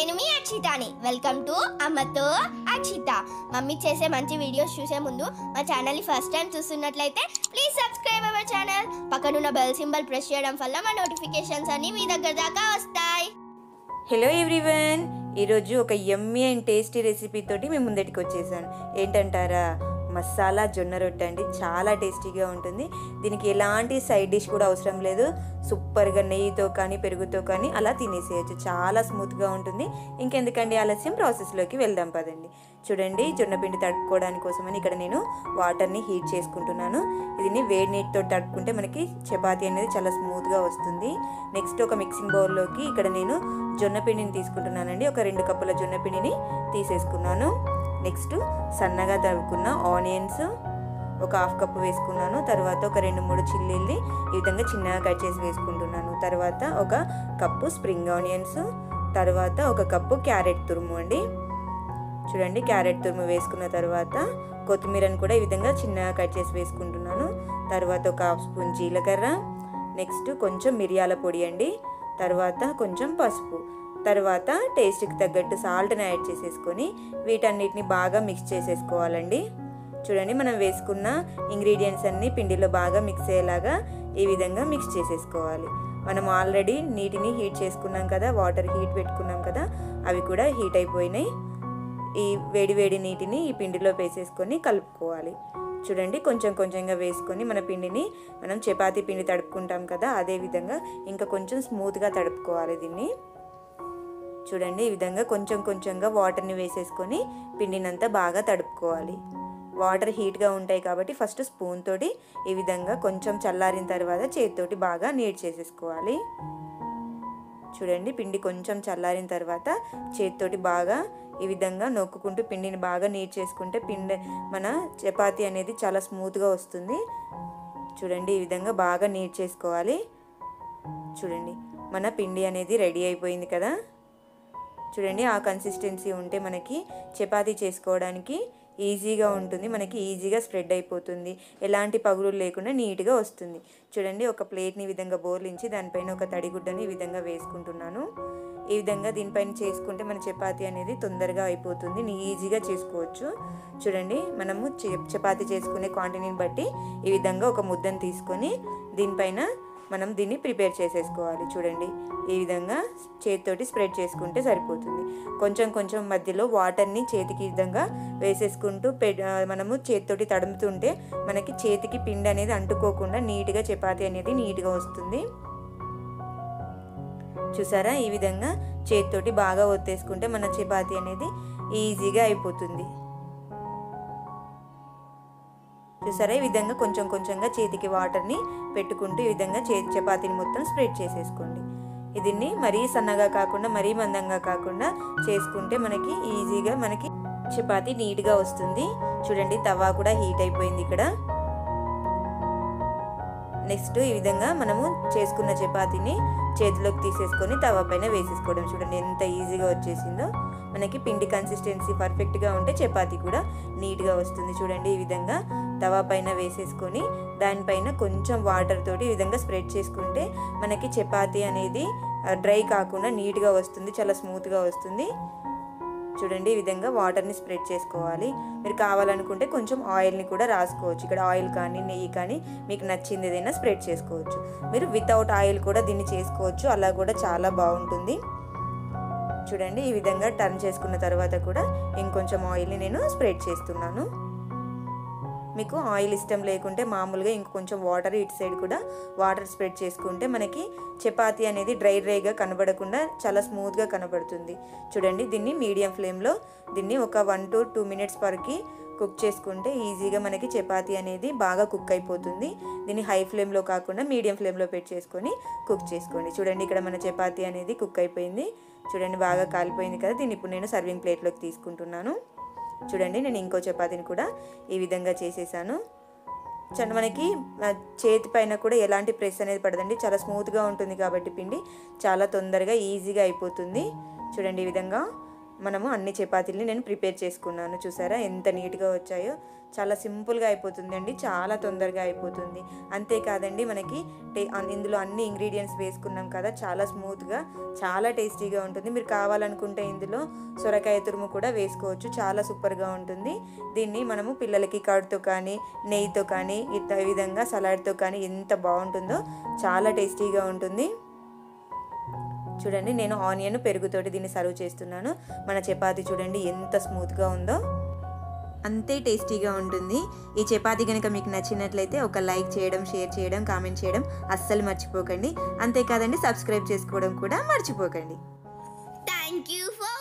నేను మీ అక్షితాని welcome to అమ్మతో Akshita mummy చేసే మంచి వీడియోస్ చూసే ముందు మా ఛానల్ని ఫస్ట్ టైం చూస్తున్నట్లయితే ప్లీజ్ సబ్స్క్రైబ్ అవర్ ఛానల్ పక్కనున్న బెల్ సింబల్ ప్రెస్ చేయడం వల్ల మా నోటిఫికేషన్స్ అన్ని మీ దగ్గర దాకా వస్తాయి హలో ఎవ్రీవన్ ఈరోజు ఒక యమ్మీ అండ్ టేస్టీ రెసిపీ తోటి మేము ముందటికి వచ్చేసాను ఏంటంటారా మసాలా జొన్న రొట్టె అండి చాలా టేస్టీగా ఉంటుంది దీనికి ఎలాంటి సైడ్ డిష్ కూడా అవసరం లేదు సూపర్గా నెయ్యితో కానీ పెరుగుతో కానీ అలా తినేసేయచ్చు చాలా స్మూత్గా ఉంటుంది ఇంకెందుకండి ఆలస్యం ప్రాసెస్లోకి వెళ్దాం పదండి చూడండి జొన్న పిండి తడుపుకోవడానికి కోసమని ఇక్కడ నేను వాటర్ని హీట్ చేసుకుంటున్నాను దీన్ని వేడి నీటితో తడుపుకుంటే మనకి చపాతీ అనేది చాలా స్మూత్గా వస్తుంది నెక్స్ట్ ఒక మిక్సింగ్ బౌల్లోకి ఇక్కడ నేను జొన్న పిండిని తీసుకుంటున్నానండి ఒక రెండు కప్పుల జొన్న పిండిని తీసేసుకున్నాను నెక్స్ట్ సన్నగా తరుపుకున్న ఆనియన్స్ ఒక హాఫ్ కప్పు వేసుకున్నాను తర్వాత ఒక రెండు మూడు చిల్లీల్ని ఈ విధంగా చిన్నగా కట్ చేసి వేసుకుంటున్నాను తర్వాత ఒక కప్పు స్ప్రింగ్ ఆనియన్స్ తర్వాత ఒక కప్పు క్యారెట్ తురుము అండి చూడండి క్యారెట్ తురుము వేసుకున్న తర్వాత కొత్తిమీరని కూడా ఈ విధంగా చిన్నగా కట్ చేసి వేసుకుంటున్నాను తర్వాత ఒక హాఫ్ స్పూన్ జీలకర్ర నెక్స్ట్ కొంచెం మిరియాల పొడి అండి తర్వాత కొంచెం పసుపు తర్వాత టేస్ట్కి తగ్గట్టు సాల్ట్ని యాడ్ చేసేసుకొని వీటన్నిటిని బాగా మిక్స్ చేసేసుకోవాలండి చూడండి మనం వేసుకున్న ఇంగ్రీడియంట్స్ అన్నీ పిండిలో బాగా మిక్స్ అయ్యేలాగా ఈ విధంగా మిక్స్ చేసేసుకోవాలి మనం ఆల్రెడీ నీటిని హీట్ చేసుకున్నాం కదా వాటర్ హీట్ పెట్టుకున్నాం కదా అవి కూడా హీట్ అయిపోయినాయి ఈ వేడి వేడి నీటిని ఈ పిండిలో వేసేసుకొని కలుపుకోవాలి చూడండి కొంచెం కొంచెంగా వేసుకొని మన పిండిని మనం చపాతీ పిండి తడుపుకుంటాం కదా అదే విధంగా ఇంకా కొంచెం స్మూత్గా తడుపుకోవాలి దీన్ని చూడండి ఈ విధంగా కొంచెం కొంచెంగా వాటర్ని వేసేసుకొని పిండినంతా బాగా తడుపుకోవాలి వాటర్ హీట్గా ఉంటాయి కాబట్టి ఫస్ట్ స్పూన్ తోటి ఈ విధంగా కొంచెం చల్లారిన తర్వాత చేతితోటి బాగా నీట్ చేసేసుకోవాలి చూడండి పిండి కొంచెం చల్లారిన తర్వాత చేతితోటి బాగా ఈ విధంగా నొక్కుంటూ పిండిని బాగా నీట్ చేసుకుంటే పిండి మన చపాతీ అనేది చాలా స్మూత్గా వస్తుంది చూడండి ఈ విధంగా బాగా నీట్ చేసుకోవాలి చూడండి మన పిండి అనేది రెడీ అయిపోయింది కదా చూడండి ఆ కన్సిస్టెన్సీ ఉంటే మనకి చపాతీ చేసుకోవడానికి ఈజీగా ఉంటుంది మనకి ఈజీగా స్ప్రెడ్ అయిపోతుంది ఎలాంటి పగులు లేకుండా నీట్గా వస్తుంది చూడండి ఒక ప్లేట్ని ఈ విధంగా బోర్లించి దానిపైన ఒక తడిగుడ్డని ఈ విధంగా వేసుకుంటున్నాను ఈ విధంగా దీనిపైన చేసుకుంటే మన చపాతీ అనేది తొందరగా అయిపోతుంది నీ ఈజీగా చేసుకోవచ్చు చూడండి మనము చపాతీ చేసుకునే క్వాంటిటీని బట్టి ఈ విధంగా ఒక ముద్దను తీసుకొని దీనిపైన మనం దీన్ని ప్రిపేర్ చేసేసుకోవాలి చూడండి ఈ విధంగా చేతితోటి స్ప్రెడ్ చేసుకుంటే సరిపోతుంది కొంచెం కొంచెం మధ్యలో వాటర్ని చేతికి విధంగా వేసేసుకుంటూ పె మనము చేతితోటి తడుముతుంటే మనకి చేతికి పిండి అనేది అంటుకోకుండా నీట్గా చపాతీ అనేది నీట్గా వస్తుంది చూసారా ఈ విధంగా చేతితోటి బాగా ఒత్తేసుకుంటే మన చపాతీ అనేది ఈజీగా అయిపోతుంది చూసారా ఈ విధంగా కొంచెం కొంచెంగా చేతికి వాటర్ని పెట్టుకుంటూ ఈ విధంగా చేతి చపాతీని మొత్తం స్ప్రెడ్ చేసేసుకోండి దీన్ని మరీ సన్నగా కాకుండా మరీ మందంగా కాకుండా చేసుకుంటే మనకి ఈజీగా మనకి చపాతీ నీట్గా వస్తుంది చూడండి తవా కూడా హీట్ అయిపోయింది ఇక్కడ నెక్స్ట్ ఈ విధంగా మనము చేసుకున్న చపాతీని చేతిలోకి తీసేసుకొని తవా పైన వేసేసుకోవడం చూడండి ఎంత ఈజీగా వచ్చేసిందో మనకి పిండి కన్సిస్టెన్సీ పర్ఫెక్ట్గా ఉంటే చపాతీ కూడా నీట్గా వస్తుంది చూడండి ఈ విధంగా తవా పైన వేసేసుకొని దానిపైన కొంచెం వాటర్ తోటి ఈ విధంగా స్ప్రెడ్ చేసుకుంటే మనకి చపాతీ అనేది డ్రై కాకుండా నీట్గా వస్తుంది చాలా స్మూత్గా వస్తుంది చూడండి ఈ విధంగా వాటర్ని స్ప్రెడ్ చేసుకోవాలి మీరు కావాలనుకుంటే కొంచెం ఆయిల్ని కూడా రాసుకోవచ్చు ఇక్కడ ఆయిల్ కానీ నెయ్యి కానీ మీకు నచ్చింది ఏదైనా స్ప్రెడ్ చేసుకోవచ్చు మీరు వితౌట్ ఆయిల్ కూడా దీన్ని చేసుకోవచ్చు అలా కూడా చాలా బాగుంటుంది చూడండి ఈ విధంగా టర్న్ చేసుకున్న తర్వాత కూడా ఇంకొంచెం ఆయిల్ని నేను స్ప్రెడ్ చేస్తున్నాను మీకు ఆయిల్ ఇష్టం లేకుంటే మామూలుగా ఇంకొంచెం వాటర్ ఇటు సైడ్ కూడా వాటర్ స్ప్రెడ్ చేసుకుంటే మనకి చపాతీ అనేది డ్రై డ్రైగా కనబడకుండా చాలా స్మూత్గా కనబడుతుంది చూడండి దీన్ని మీడియం ఫ్లేమ్లో దీన్ని ఒక వన్ టు టూ మినిట్స్ వరకు కుక్ చేసుకుంటే ఈజీగా మనకి చపాతీ అనేది బాగా కుక్ అయిపోతుంది దీన్ని హై ఫ్లేమ్లో కాకుండా మీడియం ఫ్లేమ్లో పెట్టి చేసుకొని కుక్ చేసుకోండి చూడండి ఇక్కడ మన చపాతీ అనేది కుక్ అయిపోయింది చూడండి బాగా కాలిపోయింది కదా దీన్ని ఇప్పుడు నేను సర్వింగ్ ప్లేట్లోకి తీసుకుంటున్నాను చూడండి నేను ఇంకో చపాతీని కూడా ఈ విధంగా చేసేసాను చండి మనకి చేతి పైన కూడా ఎలాంటి ప్రెస్ అనేది పడదండి చాలా స్మూత్గా ఉంటుంది కాబట్టి పిండి చాలా తొందరగా ఈజీగా అయిపోతుంది చూడండి ఈ విధంగా మనము అన్ని చపాతీలని నేను ప్రిపేర్ చేసుకున్నాను చూసారా ఎంత నీట్గా వచ్చాయో చాలా సింపుల్గా అయిపోతుంది అండి చాలా తొందరగా అయిపోతుంది అంతేకాదండి మనకి టే అన్- ఇందులో అన్ని ఇంగ్రీడియంట్స్ వేసుకున్నాం కదా చాలా స్మూత్గా చాలా టేస్టీగా ఉంటుంది మీరు కావాలనుకుంటే ఇందులో సొరకాయ తురుము కూడా వేసుకోవచ్చు చాలా సూపర్గా ఉంటుంది దీన్ని మనము పిల్లలకి కర్డ్తో కానీ నెయ్యితో కానీ ఇత విధంగా సలాడ్తో కానీ ఎంత బాగుంటుందో చాలా టేస్టీగా ఉంటుంది చూడండి నేను ఆనియన్ పెరుగుతోటి దీన్ని సర్వ్ చేస్తున్నాను మన చపాతీ చూడండి ఎంత స్మూత్గా ఉందో అంతే టేస్టీగా ఉంటుంది ఈ చపాతీ కనుక మీకు నచ్చినట్లయితే ఒక లైక్ చేయడం షేర్ చేయడం కామెంట్ చేయడం అస్సలు మర్చిపోకండి అంతేకాదండి సబ్స్క్రైబ్ చేసుకోవడం కూడా మర్చిపోకండి థ్యాంక్ యూ ఫర్